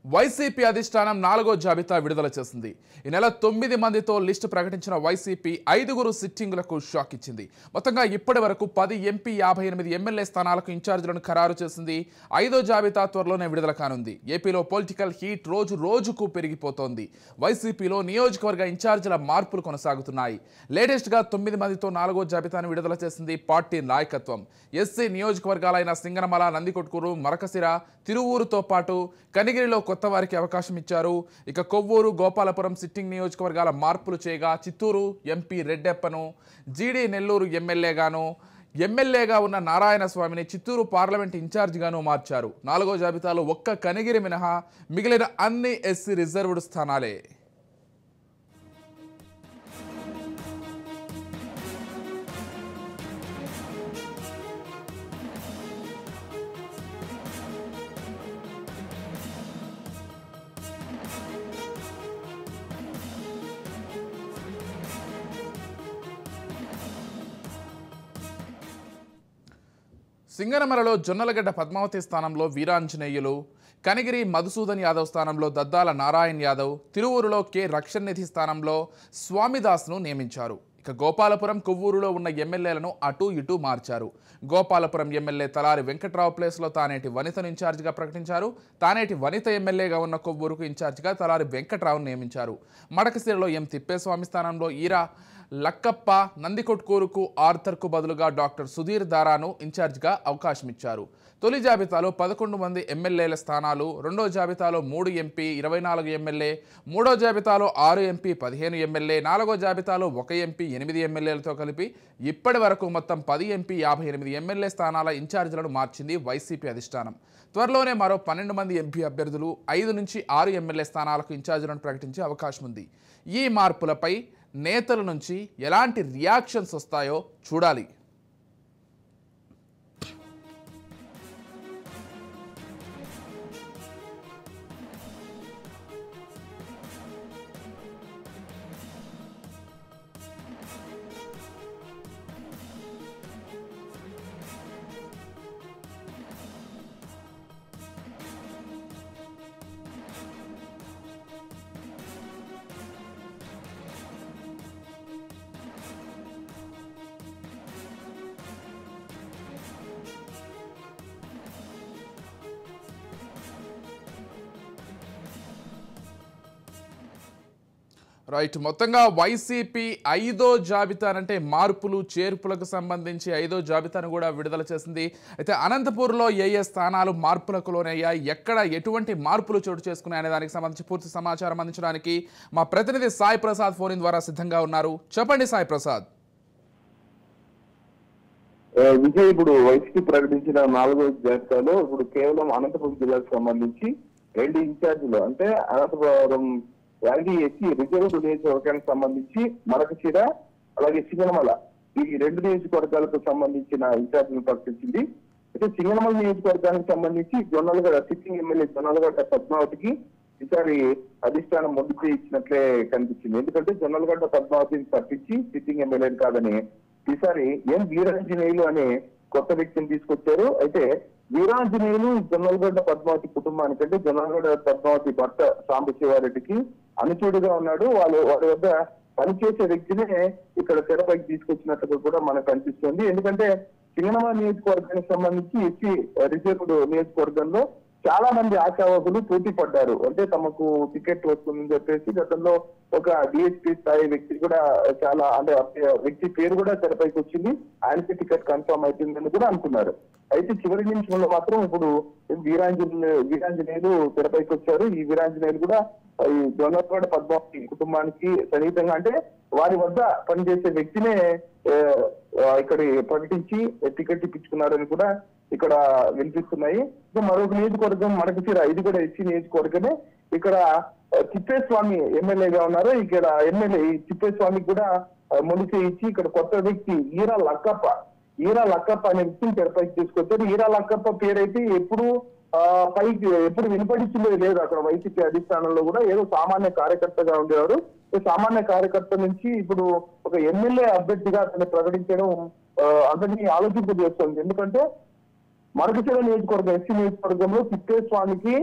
YCP అధిష్టానం నాలుగో జాబితా విడుదల చేసింది ఈ నెల తొమ్మిది మందితో లిస్టు ప్రకటించిన వైసీపీ ఐదుగురు సిట్టింగులకు షాక్ ఇచ్చింది మొత్తంగా ఇప్పటి వరకు పది ఎంపీ యాభై ఎనిమిది ఎమ్మెల్యే స్థానాలకు ఇన్ఛార్జీలను ఖరారు చేసింది ఐదో జాబితా త్వరలోనే విడుదల కానుంది ఏపీలో పొలిటికల్ హీట్ రోజు రోజుకు పెరిగిపోతోంది వైసీపీలో నియోజకవర్గ ఇన్ఛార్జీల మార్పులు కొనసాగుతున్నాయి లేటెస్ట్గా తొమ్మిది మందితో నాలుగో జాబితాను విడుదల చేసింది పార్టీ నాయకత్వం ఎస్సీ నియోజకవర్గాలైన సింగనమల నందికొట్కూరు మరకసిర తిరువూరుతో పాటు కనిగిరిలో కొత్త వారికి అవకాశం ఇచ్చారు ఇక కొవ్వూరు గోపాలపురం సిట్టింగ్ నియోజకవర్గాల మార్పులు చేయగా చిత్తూరు ఎంపీ రెడ్డెప్పను జీడీ నెల్లూరు ఎమ్మెల్యేగాను ఎమ్మెల్యేగా ఉన్న నారాయణ స్వామిని చిత్తూరు పార్లమెంట్ ఇన్ఛార్జిగాను మార్చారు నాలుగో జాబితాలో ఒక్క కనిగిరి మినహా మిగిలిన అన్ని ఎస్సీ రిజర్వ్డ్ స్థానాలే సింగనమలలో జొన్నలగడ్డ పద్మావతి స్థానంలో వీరాంజనేయులు కనిగిరి మధుసూదన్ యాదవ్ స్థానంలో దద్దాల నారాయణ్ యాదవ్ తిరువూరులో కె రక్షణ్ నిధి స్థానంలో స్వామిదాస్ను నియమించారు ఇక గోపాలపురం కొవ్వూరులో ఉన్న ఎమ్మెల్యేలను అటు ఇటు మార్చారు గోపాలపురం ఎమ్మెల్యే తలారి వెంకట్రావు ప్లేస్లో తానేటి వనితను ఇన్ఛార్జిగా ప్రకటించారు తానేటి వనిత ఎమ్మెల్యేగా ఉన్న కొవ్వూరుకు ఇన్ఛార్జిగా తలారి వెంకట్రావును నియమించారు మడకశిరలో ఎం తిప్పేస్వామి స్థానంలో ఈరా లక్కప్ప నందికొట్కూరుకు ఆర్థర్కు బదులుగా డాక్టర్ సుధీర్ దారాను ఇన్ఛార్జిగా అవకాశం ఇచ్చారు తొలి జాబితాలో పదకొండు మంది ఎమ్మెల్యేల స్థానాలు రెండో జాబితాలో మూడు ఎంపీ ఇరవై నాలుగు ఎమ్మెల్యే మూడో జాబితాలో ఆరు ఎంపీ పదిహేను ఎమ్మెల్యే నాలుగో జాబితాలో ఒక ఎంపీ ఎనిమిది ఎమ్మెల్యేలతో కలిపి ఇప్పటి వరకు మొత్తం పది ఎంపీ యాభై ఎనిమిది ఎమ్మెల్యే స్థానాల ఇన్ఛార్జీలను మార్చింది వైసీపీ అధిష్టానం త్వరలోనే మరో పన్నెండు మంది ఎంపీ అభ్యర్థులు ఐదు నుంచి ఆరు ఎమ్మెల్యే స్థానాలకు ఇన్ఛార్జీలను ప్రకటించే అవకాశం ఉంది ఈ మార్పులపై నేతల నుంచి ఎలాంటి రియాక్షన్స్ వస్తాయో చూడాలి రైట్ మొత్తంగా వైసీపీ ఐదో జాబితానంటే మార్పులు చేర్పులకు సంబంధించి ఐదో జాబితాను కూడా విడుదల చేసింది అయితే అనంతపూర్లో ఏ ఏ స్థానాలు మార్పులకు లోనయ్యాయి ఎక్కడ ఎటువంటి మార్పులు చోటు చేసుకున్నాయనే దానికి సంబంధించి పూర్తి సమాచారం అందించడానికి మా ప్రతినిధి సాయి ప్రసాద్ ఫోన్ ఇన్ ద్వారా సిద్ధంగా ఉన్నారు చెప్పండి సాయి ప్రసాద్ ఆ, విజయ్ ఇప్పుడు వైసీపీ ప్రకటించిన నాలుగో జాబితాలో ఇప్పుడు కేవలం అనంతపురం జిల్లాకు సంబంధించి రెండు ఇన్ఛార్జీలు అంటే అనంతపురం యాగి ఎస్సీ రిజర్వ్ నియోజకవర్గానికి సంబంధించి మరకశిర అలాగే సింగనమల ఈ రెండు నియోజకవర్గాలకు సంబంధించిన ఇన్ఛార్జీలు ప్రకటించింది అయితే సింగనమల నియోజకవర్గానికి సంబంధించి జొన్నలగడ సిట్టింగ్ ఎమ్మెల్యే జొన్నలగడ్డ పద్మావతికి ఈసారి అధిష్టానం ముందుకు ఇచ్చినట్లే కనిపించింది ఎందుకంటే జొన్నలగడ్డ పద్మావతిని తప్పించి సిట్టింగ్ ఎమ్మెల్యే కాదని ఈసారి ఎం వీరాంజనేయులు అనే కొత్త వ్యక్తిని తీసుకొచ్చారు అయితే వీరాంజనేయులు జొన్నలగడ్డ పద్మావతి కుటుంబానికి అంటే జొన్నలగడ్డ పద్మావతి భర్త సాంబశివారెడ్డికి అనుచరుడుగా ఉన్నాడు వాళ్ళు వారి వద్ద పనిచేసే వ్యక్తినే ఇక్కడ తెరపైకి తీసుకొచ్చినట్టుగా కూడా మనకు అనిపిస్తుంది ఎందుకంటే సింగనమా నియోజకవర్గానికి సంబంధించి ఎస్సీ రిజర్వ్డ్ నియోజకవర్గంలో చాలా మంది ఆశావాహులు పోటీ పడ్డారు అంటే తమకు టికెట్ వస్తుందని చెప్పేసి గతంలో ఒక డిఎస్పీ స్థాయి వ్యక్తి కూడా చాలా అంటే ఆ వ్యక్తి పేరు కూడా తెరపైకి వచ్చింది ఆయనకి టికెట్ కన్ఫర్మ్ అవుతుందని కూడా అనుకున్నారు అయితే చివరి నిమిషంలో మాత్రం ఇప్పుడు వీరాంజనే వీరాంజనేయులు తెరపైకి వచ్చారు ఈ వీరాంజనేయులు కూడా ఈ దొంగపాడ పద్మావతి కుటుంబానికి సన్నిహితంగా అంటే వారి వద్ద పనిచేసే వ్యక్తినే ఆ, ఆ, ఇక్కడ ప్రకటించి టికెట్ ఇప్పించుకున్నారని కూడా ఇక్కడ వినిపిస్తున్నాయి ఇంకా మరొక నియోజకవర్గం మడకచీర ఇది కూడా ఎస్సీ నియోజకవర్గమే ఇక్కడ ఆ, తిప్పేస్వామి ఎమ్మెల్యేగా ఉన్నారు ఇక్కడ ఎమ్మెల్యే ఈ తిప్పేస్వామికి కూడా ఆ, మొండికే ఇచ్చి ఇక్కడ కొత్త వ్యక్తి ఈరా లక్కప్ప ఈరా లక్కప్ప అనే వ్యక్తిని తెరపైకి తీసుకొచ్చారు ఈరా లక్కప్ప పేరైతే ఎప్పుడు ఆ, పైకి ఎప్పుడు వినపడించిందో లేదు అక్కడ వైసీపీ అధిష్టానంలో కూడా ఏదో సామాన్య కార్యకర్తగా ఉండేవారు ఈ సామాన్య కార్యకర్త నుంచి ఇప్పుడు ఒక ఎమ్మెల్యే అభ్యర్థిగా అతన్ని ప్రకటించడం ఆ, అందరినీ ఆలోచింపజేస్తుంది ఎందుకంటే మరకశిల నియోజకవర్గం ఎస్సీ నియోజకవర్గంలో తిప్పేస్వామికి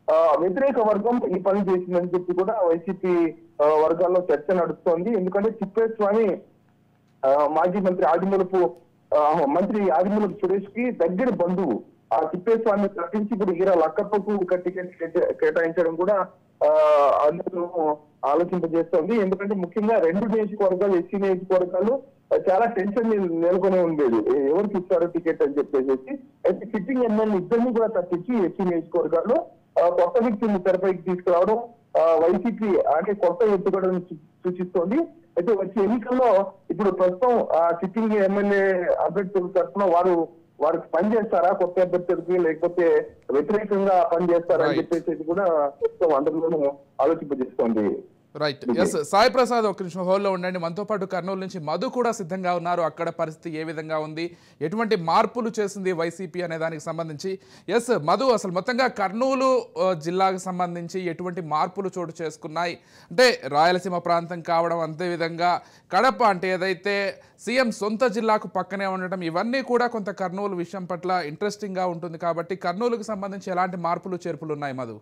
ఆ, వ్యతిరేక వర్గం ఈ పని చేసిందని చెప్పి కూడా వైసీపీ ఆ, వర్గాల్లో చర్చ నడుస్తోంది ఎందుకంటే తిప్పేస్వామి ఆ, మాజీ మంత్రి ఆదిమూలపు ఆ, మంత్రి ఆదిమూలపు సురేష్ కి దగ్గర బంధువు ఆ తిప్పేస్వామి ప్రకటించి ఇప్పుడు ఈర లక్కప్పకు ఒక టికెట్ కేటా- కేటాయించడం కూడా ఆ, అందరూ ఆలోచింపజేస్తోంది ఎందుకంటే ముఖ్యంగా రెండు నియోజకవర్గాలు ఎస్సీ నియోజకవర్గాలు ఆ, చాలా టెన్షన్ నెల- నెలకొనే ఉండేది ఎ- ఎవరికి ఇస్తారు టికెట్ అని చెప్పేసి అయితే సిట్టింగ్ ఎమ్మెల్యే ఇద్దరిని కూడా తప్పించి ఎస్సీ నియోజకవర్గాల్లో ఆ, కొత్త వ్యక్తిని తెరపైకి తీసుకురావడం ఆ, వైసీపీ అంటే కొత్త ఎత్తుగడను సూ- సూచిస్తోంది అయితే వచ్చే ఎన్నికల్లో ఇప్పుడు ప్రస్తుతం ఆ సిట్టింగ్ ఎమ్మెల్యే అభ్యర్థుల తరఫున వారు వారికి పనిచేస్తారా కొత్త అభ్యర్థులకి లేకపోతే వ్యతిరేకంగా పనిచేస్తారా అని Right. చెప్పేసి ఇది కూడా ప్రస్తుతం అందరిలోనూ ఆలోచింపజేస్తోంది రైట్ ఎస్ సాయి ప్రసాద్ ఒక నిమిషం హోల్లో ఉండండి మనతో పాటు కర్నూలు నుంచి మధు కూడా సిద్ధంగా ఉన్నారు అక్కడ పరిస్థితి ఏ విధంగా ఉంది ఎటువంటి మార్పులు చేసింది వైసీపీ అనే దానికి సంబంధించి ఎస్ మధు అసలు మొత్తంగా కర్నూలు ఆ, జిల్లాకు సంబంధించి ఎటువంటి మార్పులు చోటు చేసుకున్నాయి అంటే రాయలసీమ ప్రాంతం కావడం అంతే విధంగా కడప అంటే ఏదైతే సీఎం సొంత జిల్లాకు పక్కనే ఉండటం ఇవన్నీ కూడా కొంత కర్నూలు విషయం పట్ల ఇంట్రెస్టింగ్గా ఉంటుంది కాబట్టి కర్నూలుకు సంబంధించి ఎలాంటి మార్పులు చేర్పులు ఉన్నాయి మధు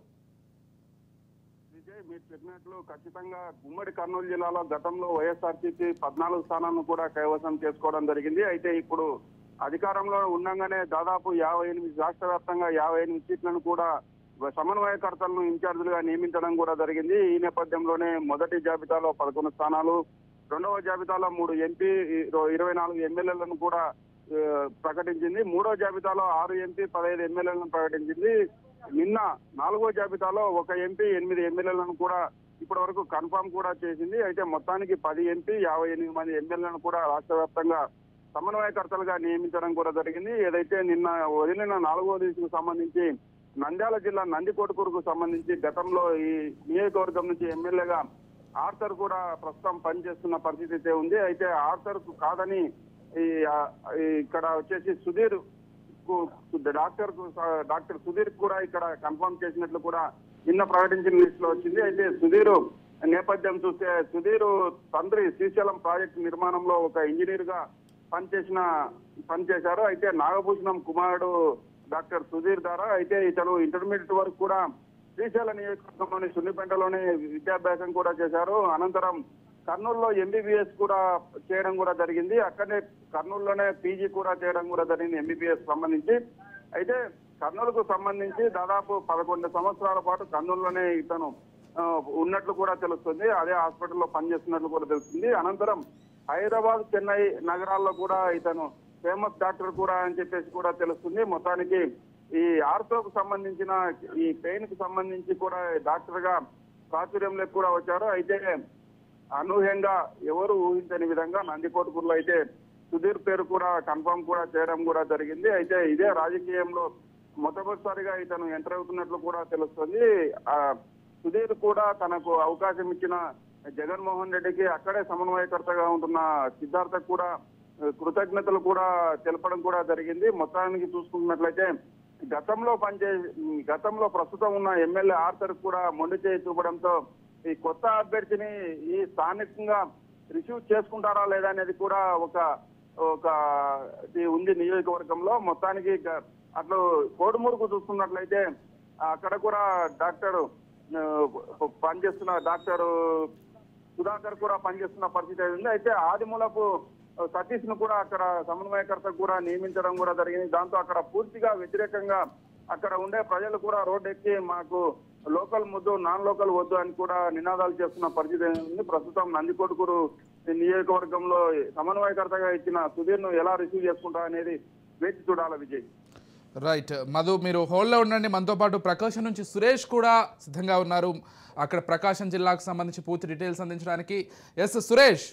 విజయ్ మీరు చెప్పినట్లు ఖచ్చితంగా ఉమ్మడి కర్నూలు జిల్లాలో గతంలో వైఎస్ఆర్సీపీ పద్నాలుగు స్థానాలను కూడా కైవసం చేసుకోవడం జరిగింది అయితే ఇప్పుడు అధికారంలో ఉండగానే దాదాపు యాభై ఎనిమిది రాష్ట్ర వ్యాప్తంగా యాభై ఎనిమిది సీట్లను కూడా సమన్వయకర్తలను ఇన్ఛార్జీలుగా నియమించడం కూడా జరిగింది ఈ నేపథ్యంలోనే మొదటి జాబితాలో పదకొండు స్థానాలు రెండవ జాబితాలో మూడు ఎంపీ ఇరవై నాలుగు ఎమ్మెల్యేలను కూడా ఆ, ప్రకటించింది మూడో జాబితాలో ఆరు ఎంపీ పదహైదు ఎమ్మెల్యేలను ప్రకటించింది నిన్న నాలుగో జాబితాలో ఒక ఎంపీ ఎనిమిది ఎమ్మెల్యేలను కూడా ఇప్పటి వరకు కన్ఫర్మ్ కూడా చేసింది అయితే మొత్తానికి పది ఎంపీ యాభై ఎనిమిది మంది ఎమ్మెల్యేలను కూడా రాష్ట్ర వ్యాప్తంగా సమన్వయకర్తలుగా నియమించడం కూడా జరిగింది ఏదైతే నిన్న వదిలిన నాలుగో దిశకు సంబంధించి నంద్యాల జిల్లా నందికొట్కూరుకు సంబంధించి గతంలో ఈ నియోజకవర్గం నుంచి ఎమ్మెల్యేగా ఆర్థర్ కూడా ప్రస్తుతం పనిచేస్తున్న పరిస్థితి అయితే ఉంది అయితే ఆర్థర్ కు కాదని ఈ ఆ, ఈ ఇక్కడ వచ్చేసి సుధీర్ కు- డాక్టర్ కు డాక్టర్ సుధీర్ కూడా ఇక్కడ కన్ఫర్మ్ చేసినట్లు కూడా నిన్న ప్రకటించిన లిస్ట్ లో వచ్చింది అయితే సుధీర్ నేపథ్యం చూస్తే సుధీర్ తండ్రి శ్రీశైలం ప్రాజెక్టు నిర్మాణంలో ఒక ఇంజనీర్ గా పనిచేసిన పనిచేశారు అయితే నాగభూషణం కుమారుడు డాక్టర్ సుధీర్ ద్వారా అయితే ఇతను ఇంటర్మీడియట్ వరకు కూడా శ్రీశైల నియోజకవర్గంలోని సున్నిపెంటలోనే విద్యాభ్యాసం కూడా చేశారు అనంతరం కర్నూలులో ఎంబీబీఎస్ కూడా చేయడం కూడా జరిగింది అక్కడే కర్నూలులోనే పీజీ కూడా చేయడం కూడా జరిగింది ఎంబీబీఎస్ సంబంధించి అయితే కర్నూలుకు సంబంధించి దాదాపు పదకొండు సంవత్సరాల పాటు కర్నూలులోనే ఇతను ఆ, ఉన్నట్లు కూడా తెలుస్తుంది అదే హాస్పిటల్లో పనిచేస్తున్నట్లు కూడా తెలుస్తుంది అనంతరం హైదరాబాద్ చెన్నై నగరాల్లో కూడా ఇతను ఫేమస్ డాక్టర్ కూడా అని చెప్పేసి కూడా తెలుస్తుంది మొత్తానికి ఈ ఆర్థోకు సంబంధించిన ఈ పెయిన్ కు సంబంధించి కూడా డాక్టర్ గా ప్రాచుర్యంలోకి కూడా వచ్చారు అయితే అనూహ్యంగా ఎవరు ఊహించని విధంగా నందికోటకూరులో అయితే సుధీర్ పేరు కూడా కన్ఫర్మ్ కూడా చేయడం కూడా జరిగింది అయితే ఇదే రాజకీయంలో మొట్టమొదటిసారిగా ఇతను ఎంటర్ అవుతున్నట్లు కూడా తెలుస్తుంది ఆ సుధీర్ కూడా తనకు అవకాశం ఇచ్చిన జగన్మోహన్ రెడ్డికి అక్కడే సమన్వయకర్తగా ఉంటున్న సిద్ధార్థ కూడా ఆ, కృతజ్ఞతలు కూడా తెలపడం కూడా జరిగింది మొత్తానికి చూసుకున్నట్లయితే గతంలో పనిచే గతంలో ప్రస్తుతం ఉన్న ఎమ్మెల్యే ఆర్థర్ కూడా మొండి చేయి చూపడంతో ఈ కొత్త అభ్యర్థిని ఈ స్థానికంగా రిసీవ్ చేసుకుంటారా లేదా అనేది కూడా ఒక ఒక ఇది ఉంది నియోజకవర్గంలో మొత్తానికి గ- అట్లు కోడుమూరుకు చూసుకున్నట్లయితే అక్కడ కూడా డాక్టర్ ఆ, పనిచేస్తున్న డాక్టర్ సుధాకర్ కూడా పనిచేస్తున్న పరిస్థితి అయితే ఉంది అయితే ఆదిమూలపు సతీష్ ను కూడా అక్కడ సమన్వయకర్త కూడా నియమించడం కూడా జరిగింది దాంతో అక్కడ పూర్తిగా వ్యతిరేకంగా అక్కడ ఉండే ప్రజలు కూడా రోడ్డు ఎక్కి మాకు లోకల్ ముద్దు నాన్ లోకల్ వద్దు అని కూడా నినాదాలు చేస్తున్న పరిస్థితి ఉంది ప్రస్తుతం నందికొట్కూరు నియోజకవర్గంలో సమన్వయకర్తగా ఇచ్చిన సుధీర్ ను ఎలా రిసీవ్ చేసుకుంటా అనేది వేచి చూడాలి విజయ్ రైట్ మధు మీరు హోల్లో ఉండండి మనతో పాటు ప్రకాశం నుంచి సురేష్ కూడా సిద్ధంగా ఉన్నారు అక్కడ ప్రకాశం జిల్లాకు సంబంధించి పూర్తి డీటెయిల్స్ అందించడానికి ఎస్ సురేష్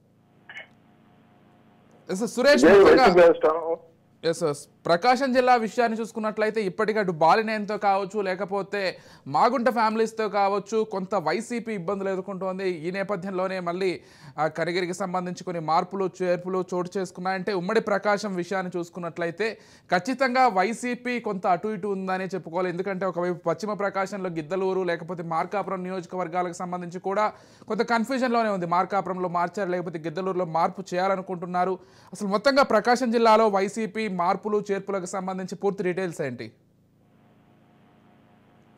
ఎస్ సురేష్ జై మొత్తంగా- వైసీపీ రాష్ట్రం. ఎస్ ఎస్ ప్రకాశం జిల్లా విషయాన్ని చూసుకున్నట్లయితే ఇప్పటికే అటు బాలినేనితో కావచ్చు లేకపోతే మాగుంట ఫ్యామిలీస్తో కావచ్చు కొంత వైసీపీ ఇబ్బందులు ఎదుర్కొంటోంది ఈ నేపథ్యంలోనే మళ్ళీ ఆ కనిగిరికి సంబంధించి కొన్ని మార్పులు చేర్పులు చోటు చేసుకున్నాయంటే ఉమ్మడి ప్రకాశం విషయాన్ని చూసుకున్నట్లయితే ఖచ్చితంగా వైసీపీ కొంత అటు ఇటు ఉందని చెప్పుకోవాలి ఎందుకంటే ఒకవైపు పశ్చిమ ప్రకాశంలో గిద్దలూరు లేకపోతే మార్కాపురం నియోజకవర్గాలకు సంబంధించి కూడా కొంత కన్ఫ్యూజన్లోనే ఉంది మార్కాపురంలో మార్చారు లేకపోతే గిద్దలూరులో మార్పు చేయాలనుకుంటున్నారు అసలు మొత్తంగా ప్రకాశం జిల్లాలో వైసీపీ మార్పులు చేర్పులకు సంబంధించి పూర్తి డీటెయిల్స్ ఏంటి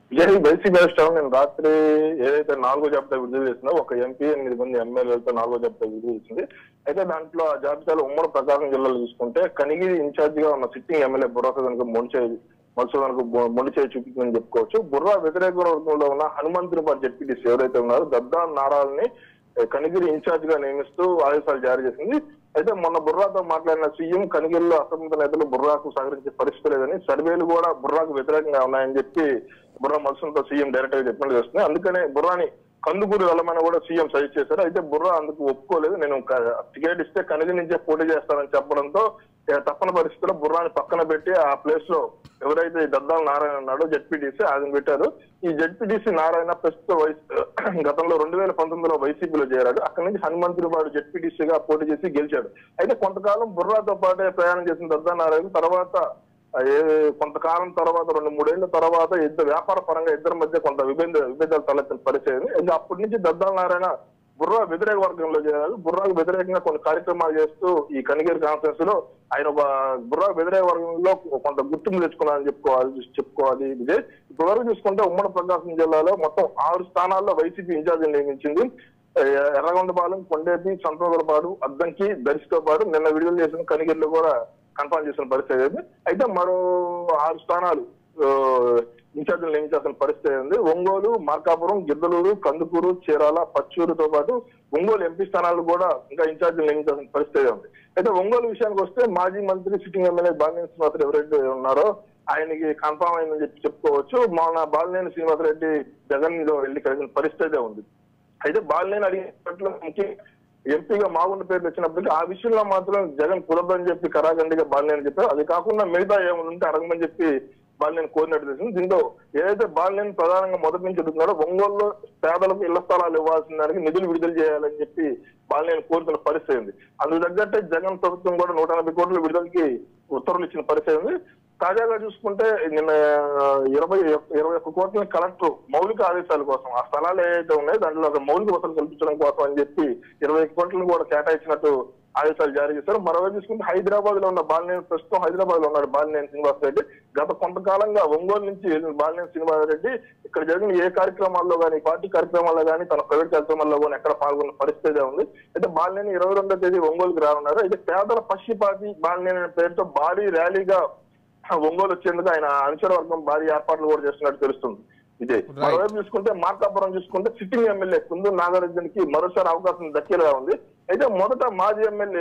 విజయ్ వైసీపీ అధిష్టానం నేను రాత్రి ఏదైతే నాలుగో జాబితా విడుదల చేసిందో ఒక ఎంపీ ఎనిమిది మంది ఎమ్మెల్యేలతో నాలుగో జాబితా విడుదల చేసింది అయితే దాంట్లో ఆ జాబితాలో ఉమ్మడి ప్రకాశం జిల్లాలో చూసుకుంటే కనిగిరి ఇన్ఛార్జ్ గా ఉన్న సిట్టింగ్ ఎమ్మెల్యే బుర్రా కనుక మొండిచే మధుసూదనకు మొండి చేయి చూపించిందని చెప్పుకోవచ్చు బుర్రా వ్యతిరేక వర్గంలో ఉన్న హనుమంతుని పాటు జెడ్పీటీసీ ఎవరైతే ఉన్నారో దద్దా నారాల్ని కనిగిరి ఇన్ఛార్జ్ గా నియమిస్తూ ఆదేశాలు జారీ చేసింది అయితే మొన్న బుర్రాతో మాట్లాడిన సీఎం కనిగిరిలో అసంతృప్త నేతలు బుర్రాకు సహకరించే పరిస్థితి లేదని సర్వేలు కూడా బుర్రాకు వ్యతిరేకంగా ఉన్నాయని చెప్పి బుర్రా మధుసూదన్తో సీఎం డైరెక్ట్ గా చెప్పినట్టు వస్తుంది అందుకనే బుర్రాని కందుకూరు వెళ్ళమని కూడా సీఎం సజెస్ట్ చేశారు అయితే బుర్రా అందుకు ఒప్పుకోలేదు నేను క- టికెట్ ఇస్తే కనిగిరి నుంచే పోటీ చేస్తానని చెప్పడంతో ఇక తప్పని పరిస్థితుల్లో బుర్రాని పక్కన పెట్టి ఆ ప్లేస్ లో ఎవరైతే ఈ దద్దాల నారాయణ ఉన్నాడో జెడ్పీటీసీ ఆయన పెట్టారు ఈ జెడ్పీటీసీ నారాయణ ప్రస్తుత వయసు గతంలో రెండు వేల పంతొమ్మిదిలో వైసీపీలో చేరాడు అక్కడి నుంచి హనుమంతుడి వాడు జెడ్పీటీసీగా పోటీ చేసి గెలిచాడు అయితే కొంతకాలం బుర్రాతో పాటే ప్రయాణం చేసిన దద్దా నారాయణ తర్వాత ఆ, ఏ కొంతకాలం తర్వాత రెండు మూడేళ్ల తర్వాత ఇద్దరు వ్యాపార పరంగా ఇద్దరి మధ్య కొంత విభేద విభేదాలు తలెత్తిన పరిచయం ఇంకా అప్పటి నుంచి దద్దాల నారాయణ బుర్రా వ్యతిరేక వర్గంలో చేరారు బుర్రాకు వ్యతిరేకంగా కొన్ని కార్యక్రమాలు చేస్తూ ఈ కనిగిరి కాన్ఫరెన్స్ లో ఆయన ఒక బుర్రా వ్యతిరేక వర్గంలో కొంత గుర్తింపు తెచ్చుకున్నారని చెప్పుకోవాలి చెప్పుకోవాలి విజయ్ ఇప్పటివరకు చూసుకుంటే ఉమ్మడి ప్రకాశం జిల్లాలో మొత్తం ఆరు స్థానాల్లో వైసీపీ ఇన్ఛార్జి నియమించింది ఎర్రగొండపాలెం కొండేపి సంతోదరపాడు అద్దంకి దర్శితో పాటు నిన్న విడుదల చేసిన కనిగిరిలో కూడా కన్ఫర్మ్ చేసిన పరిస్థితి ఉంది అయితే మరో ఆరు స్థానాలు ఆ, ఇన్ఛార్జీలు నియమించాల్సిన పరిస్థితి ఉంది ఒంగోలు మార్కాపురం గిద్దలూరు కందుకూరు చీరాల పచ్చూరుతో పాటు ఒంగోలు ఎంపీ స్థానాలు కూడా ఇంకా ఇన్ఛార్జీలు నియమించాల్సిన పరిస్థితి ఉంది అయితే ఒంగోలు విషయానికి వస్తే మాజీ మంత్రి సిట్టింగ్ ఎమ్మెల్యే బాలినేని శ్రీనివాసరెడ్డి ఎవరైతే ఉన్నారో ఆయనకి కన్ఫర్మ్ అయిందని చెప్పి చెప్పుకోవచ్చు మన బాలినేని శ్రీనివాసరెడ్డి జగన్ లో వెళ్ళి కలిసిన పరిస్థితి ఉంది అయితే బాలినేని అడిగినట్లు ముఖ్య ఎంపీగా మాగుండ పేర్లు వచ్చినప్పటికీ ఆ విషయంలో మాత్రం జగన్ కుదరదని చెప్పి కరాఖండిగా బాలినేని చెప్పారు అది కాకుండా మిగతా ఏముందంటే అడగమని చెప్పి బాలినేని కోరినట్టు తెలిసింది దీంతో ఏదైతే బాలినేని ప్రధానంగా మొదటి నుంచి అడుగుతున్నారో ఒంగోలులో పేదలకు ఇళ్ల స్థలాలు ఇవ్వాల్సిన దానికి నిధులు విడుదల చేయాలని చెప్పి బాలినేని కోరుతున్న పరిస్థితి ఉంది అందుకు తగ్గట్టే జగన్ ప్రభుత్వం కూడా నూట ఎనభై కోట్ల విడుదలకి ఉత్తర్వులు ఇచ్చిన పరిస్థితి ఉంది తాజాగా చూసుకుంటే నిన్న ఇరవై ఇరవై ఒక్క కోట్ల కలెక్టర్ మౌలిక ఆదేశాల కోసం ఆ స్థలాలు ఏవైతే ఉన్నాయో దాంట్లో ఒక మౌలిక వసతులు కల్పించడం కోసం అని చెప్పి ఇరవై ఒక్క కోట్లను కూడా కేటాయించినట్టు ఆదేశాలు జారీ చేశారు మరోవైపు చూసుకుంటే హైదరాబాద్ లో ఉన్న బాలినేని ప్రస్తుతం హైదరాబాద్ లో ఉన్నాడు బాలినేని శ్రీనివాస్ రెడ్డి గత కొంతకాలంగా ఒంగోలు నుంచి వెళ్ళిన బాలినేని శ్రీనివాస్ రెడ్డి ఇక్కడ జరిగిన ఏ కార్యక్రమాల్లో కానీ పార్టీ కార్యక్రమాల్లో కానీ తన ప్రైవేట్ కార్యక్రమాల్లో కానీ ఎక్కడ పాల్గొన్న పరిస్థితి ఉంది అయితే బాలినేని ఇరవై రెండో తేదీ ఒంగోలుకి రానున్నారు అయితే పేదల పక్షిపాతి బాలినేని అనే పేరుతో భారీ ర్యాలీగా ఒంగోలు వచ్చేందుకు ఆయన అనుచర వర్గం భారీ ఏర్పాట్లు కూడా చేస్తున్నట్టు తెలుస్తుంది ఇదే Right. మరోవైపు చూసుకుంటే మార్కాపురం చూసుకుంటే సిట్టింగ్ ఎమ్మెల్యే కుందు నాగార్జునకి మరోసారి అవకాశం దక్కేలా ఉంది అయితే మొదట మాజీ ఎమ్మెల్యే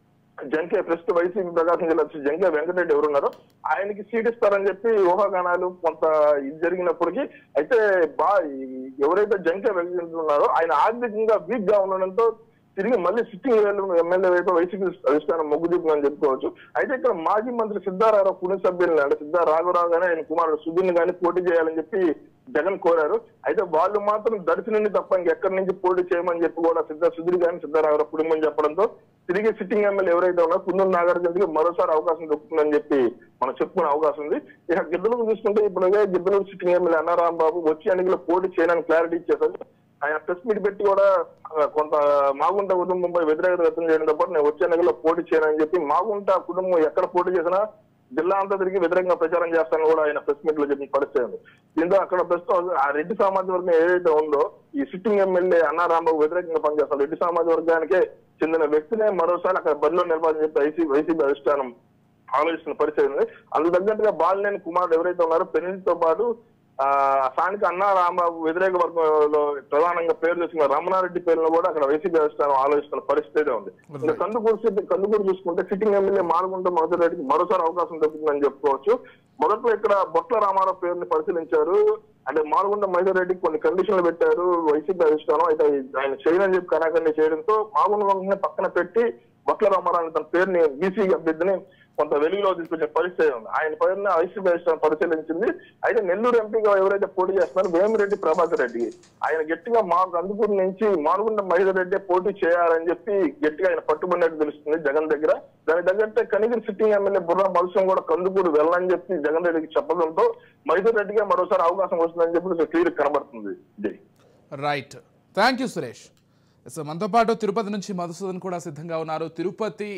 జంకే ప్రస్తుత వైసీపీ ప్రకాశం జిల్లా వచ్చి జంకే వెంకటరెడ్డి ఎవరున్నారో ఆయనకి సీట్ ఇస్తారని చెప్పి ఊహాగానాలు కొంత ఇది జరిగినప్పటికీ అయితే బా ఈ- ఎవరైతే జంకే వెంకటరెడ్డి ఉన్నారో ఆయన ఆర్థికంగా వీక్ గా ఉండడంతో తిరిగి మళ్ళీ సిట్టింగ్ ఎమ్మెల్యే వైపు వైసీపీ అధిష్టానం మొగ్గు చూపుతుందని చెప్పుకోవచ్చు అయితే ఇక్కడ మాజీ మంత్రి సిద్ధారావు కుటుంబ సభ్యులను అంటే సిద్ధా రాఘవరావు గానీ ఆయన కుమారుడు సుధీర్ని గానీ పోటీ చేయాలని చెప్పి జగన్ కోరారు అయితే వాళ్ళు మాత్రం దర్శనాన్ని తప్ప ఇంకెక్కడి నుంచి పోటీ చేయమని చెప్పి కూడా సిద్ధ సుధీర్ గాని సిద్ధారావు కుటుంబం చెప్పడంతో తిరిగి సిట్టింగ్ ఎమ్మెల్యే ఎవరైతే ఉన్నారో కుందూరు నాగార్జునకి మరోసారి అవకాశం దొరుకుతుందని చెప్పి మనం చెప్పుకునే అవకాశం ఉంది ఇక గిద్దలూరు చూసుకుంటే ఇప్పుడు గిద్దలూరు సిట్టింగ్ ఎమ్మెల్యే అన్నారాం బాబు వచ్చి ఎన్నికల్లో పోటీ చేయడానికి క్లారిటీ ఇచ్చేసారు ఆయన ప్రెస్ మీట్ పెట్టి కూడా ఆ, కొంత మాగుంట కుటుంబంపై వ్యతిరేకత వ్యక్తం చేయడంతో పాటు నేను వచ్చే ఎన్నికల్లో పోటీ చేయనని చెప్పి మాగుంట కుటుంబం ఎక్కడ పోటీ చేసినా జిల్లా అంతా తిరిగి వ్యతిరేకంగా ప్రచారం చేస్తానని కూడా ఆయన ప్రెస్ మీట్ లో చెప్పిన పరిస్థితి ఉంది దీంతో అక్కడ ప్రస్తుతం ఆ రెడ్డి సామాజిక వర్గం ఏదైతే ఉందో ఈ సిట్టింగ్ ఎమ్మెల్యే అన్నా రాంబాబు వ్యతిరేకంగా పనిచేస్తారు రెడ్డి సామాజిక వర్గానికే చెందిన వ్యక్తినే మరోసారి అక్కడ బరిలో నిలపాలని చెప్పి వైసీపీ వైసీపీ అధిష్టానం ఆలోచిస్తున్న పరిస్థితి ఉంది అందుకు తగ్గట్టుగా బాలినేని కుమారుడు ఎవరైతే ఉన్నారో పెళ్లితో పాటు ఆ స్థానిక అన్నా రాంబాబు వ్యతిరేక వర్గంలో ప్రధానంగా పేరు తెచ్చుకున్న రమణారెడ్డి పేరును కూడా అక్కడ వైసీపీ అధిష్టానం ఆలోచిస్తున్న పరిస్థితి ఉంది ఇంకా కందుకూరు సిట్- కందుకూరు చూసుకుంటే సిట్టింగ్ ఎమ్మెల్యే మానుకుంట మధుర రెడ్డికి మరోసారి అవకాశం దొరుకుతుందని చెప్పుకోవచ్చు మొదట్లో ఇక్కడ బొట్ల రామారావు పేరుని పరిశీలించారు అంటే మానుగుంట మహేశ్వర రెడ్డికి కొన్ని కండిషన్లు పెట్టారు వైసీపీ అధిష్టానం అయితే ఆయన చేయనని చెప్పి కరాఖండి చేయడంతో మాగుండ వంశని పక్కన పెట్టి బొట్ల రామారావు తన పేరుని బీసీ అభ్యర్థిని కొంత వెలుగులో తీసుకొచ్చే పరిస్థితి ఉంది ఆయన పేరుని వైసీపీ అధిష్టానం పరిశీలించింది అయితే నెల్లూరు ఎంపీగా ఎవరైతే పోటీ చేస్తున్నారో వేమిరెడ్డి ప్రభాకర్ రెడ్డి ఆయన గట్టిగా మా కందుకూరు నుంచి మానుగుంట మహేశ్వర రెడ్డి పోటీ చేయాలని చెప్పి గట్టిగా ఆయన పట్టుబడినట్టు తెలుస్తుంది జగన్ దగ్గర దాని తగ్గట్టే కనిగిరి సిట్టింగ్ ఎమ్మెల్యే బుర్రా మల్సం కూడా కందుకూరు వెళ్ళని చెప్పి జగన్ రెడ్డికి చెప్పడంతో మహేశ్వర రెడ్డిగా మరోసారి అవకాశం వస్తుందని చెప్పి క్లియర్ కనబడుతుంది Jai right thank you Suresh so మనతో పాటు తిరుపతి నుంచి మధుసూదన్ కూడా సిద్ధంగా ఉన్నారు తిరుపతి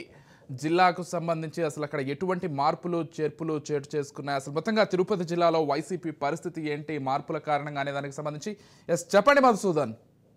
జిల్లాకు సంబంధించి అసలు అక్కడ ఎటువంటి మార్పులు చేర్పులు చేటు చేసుకున్నాయి అసలు మొత్తంగా తిరుపతి జిల్లాలో వైసీపీ పరిస్థితి ఏంటి మార్పుల కారణంగా అనే దానికి సంబంధించి ఎస్ చెప్పండి మధుసూదన్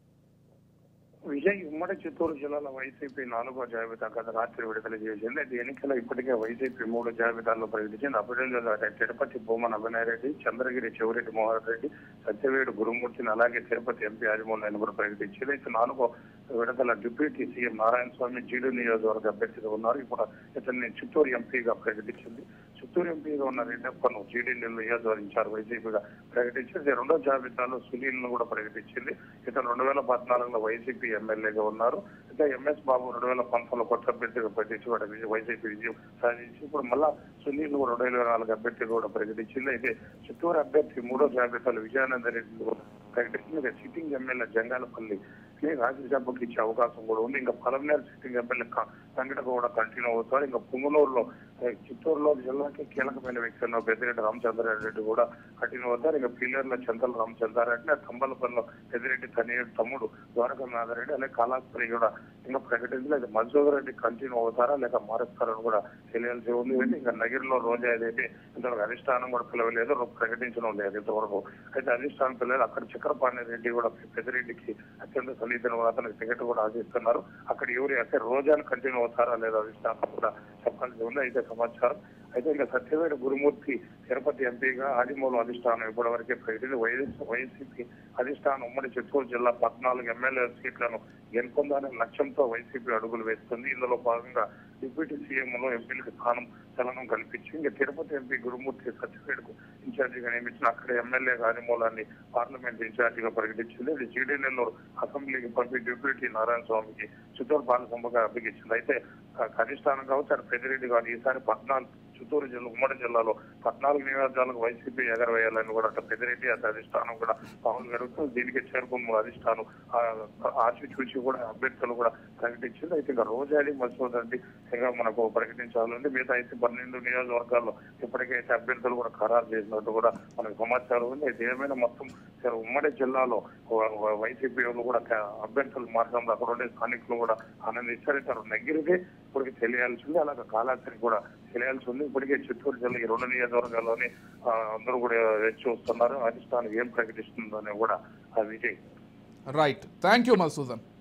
విజయ్ ఉమ్మడి చిత్తూరు జిల్లాలో వైసీపీ నాలుగో జాబితా గత రాత్రి విడుదల చేసింది అయితే ఎన్నికల ఇప్పటికే వైసీపీ మూడు జాబితాల్లో ప్రకటించింది అభివృద్ధిలో తిరుపతి భూమన్ అభినయ్ రెడ్డి చంద్రగిరి చెవిరెడ్డి మోహన్ రెడ్డి సత్యవేడు గురుమూర్తిని అలాగే తిరుపతి ఎంపీ రాజమోహన్ కూడా ప్రకటించింది అయితే నాలుగో విడతల డిప్యూటీ సీఎం నారాయణ స్వామి జీడు నియోజకవర్గ అభ్యర్థిగా ఉన్నారు ఇప్పుడు ఇతన్ని చిత్తూరు ఎంపీగా ప్రకటించింది చిత్తూరు ఎంపీగా ఉన్న రెడ్డప్పను జీడీ నియోజకవర్గ ఇన్ఛార్జ్ వైసీపీగా ప్రకటించింది రెండో జాబితాలో సునీల్ ను కూడా ప్రకటించింది ఇతను రెండు వేల పద్నాలుగులో వైసీపీ ఎమ్మెల్యేగా ఉన్నారు అయితే ఎంఎస్ బాబు రెండు వేల పంతొమ్మిదిలో కొత్త అభ్యర్థిగా ప్రకటించి వాడు విజయ- వైసీపీ విజయం సాధించి ఇప్పుడు మళ్ళా సునీల్ కూడా రెండు వేల నాలుగు అభ్యర్థిగా కూడా ప్రకటించింది అయితే చిత్తూరు అభ్యర్థి మూడో జాబితాలో విజయానంద రెడ్డి కూడా ప్రకటించింది ఇక సిట్టింగ్ ఎమ్మెల్యే జంగాలపల్లి రాజ్యసభకు ఇచ్చే అవకాశం కూడా ఉంది ఇంకా పలమనేరు సిట్టింగ్ ఎమ్మెల్యే సంఘటన కూడా కంటిన్యూ అవుతారు ఇంకా పుంగనూరులో ఏ, చిత్తూరులో జిల్లాకి కీలకమైన వ్యక్తి ఉన్న పెద్దిరెడ్డి రామచంద్రారెడ్డి కూడా కంటిన్యూ అవుతారు ఇంకా పిల్లర్ల చంతల రామచంద్రారెడ్డి తంబలపల్లిలో పెద్దిరెడ్డి తనయుడు తమ్ముడు ద్వారకానాథరెడ్డి అలాగే కాళాస్త్రి కూడా ఇంకా ప్రకటించలేదు మధుసూదర్ రెడ్డి కంటిన్యూ అవుతారా లేక మారుస్తారని కూడా తెలియాల్సి ఉంది అయితే ఇంకా నగిరిలో రోజా ఏదైతే ఇంతవరకు అధిష్టానం కూడా పిలవలేదు రేపు ప్రకటించడం లేదు ఇంతవరకు అయితే అధిష్టానం పిల్లలు అక్కడ చక్రపాణి రెడ్డి కూడా పెద్దిరెడ్డికి అత్యంత సన్నిహితులు అతనికి టికెట్ కూడా ఆశిస్తున్నారు అక్కడ ఎవరు అంటే రోజాను కంటిన్యూ అవుతారా లేదా అధిష్టానం కూడా చెప్పాల్సి ఉంది అయితే సమాచారం అయితే ఇంకా సత్యవేడు గురుమూర్తి తిరుపతి ఎంపీగా ఆదిమూలం అధిష్టానం ఇప్పటి వరకే ప్రకటించి వైఎస్ వైసీపీ అధిష్టానం ఉమ్మడి చిత్తూరు జిల్లా పద్నాలుగు ఎమ్మెల్యే సీట్లను గెలుపొందాలనే లక్ష్యంతో వైసీపీ అడుగులు వేస్తుంది ఇందులో భాగంగా డిప్యూటీ సీఎం లో ఎంపీలకు స్థానం చలనం కల్పించి ఇంకా తిరుపతి ఎంపీ గురుమూర్తి సత్యవేడుకు ఇన్ఛార్జిగా నియమించిన అక్కడ ఎమ్మెల్యే ఆదిమూలాన్ని పార్లమెంట్ ఇన్ఛార్జిగా ప్రకటించింది ఇది జీడీ నెల్లూరు అసెంబ్లీకి పంపి డిప్యూటీ నారాయణ స్వామికి చిత్తూరు పాలసంబగా అప్పగించింది అయితే ఆ అధిష్టానం కావచ్చు అక్కడ పెద్దిరెడ్డి గారు ఈసారి పద్నాలుగు చిత్తూరు జిల్లా ఉమ్మడి జిల్లాలో పద్నాలుగు నియోజకాలకు వైసీపీ ఎగరవేయాలని కూడా అక్కడ పెద్దిరెడ్డి అటు అధిష్టానం కూడా పవన్ జరుగుతుంది దీనికి చేరుకున్న అధిష్టానం ఆ, ఆచి చూసి కూడా అభ్యర్థులు కూడా ప్రకటించింది అయితే ఇంకా రోజాది మసూద్ రెడ్డి ఇంకా మనకు ప్రకటించాలంటే మిగతా అయితే పన్నెండు నియోజకవర్గాల్లో ఇప్పటికైతే అభ్యర్థులు కూడా ఖరారు చేసినట్టు కూడా మనకు సమాచారం ఉంది అయితే ఏమైనా మొత్తం సరే ఉమ్మడి జిల్లాలో వ- వ- వైసీపీ వాళ్ళు కూడా క- అభ్యర్థుల మార్గంలో అక్కడ ఉండే స్థానికులు కూడా ఆనందించారు ఇతరు నగిరికి ఇప్పటికి తెలియాల్సి ఉంది అలాగే కాళాస్త్రి కూడా తెలియాల్సి ఉంది ఇప్పటికే చిత్తూరు జిల్లా ఈ రెండు నియోజకవర్గాల్లోనే ఆ, అందరూ కూడా వేచి చూస్తున్నారు అధిష్టానం ఏం ప్రకటిస్తుందని కూడా ఆ Vijay right thank you Madhusudan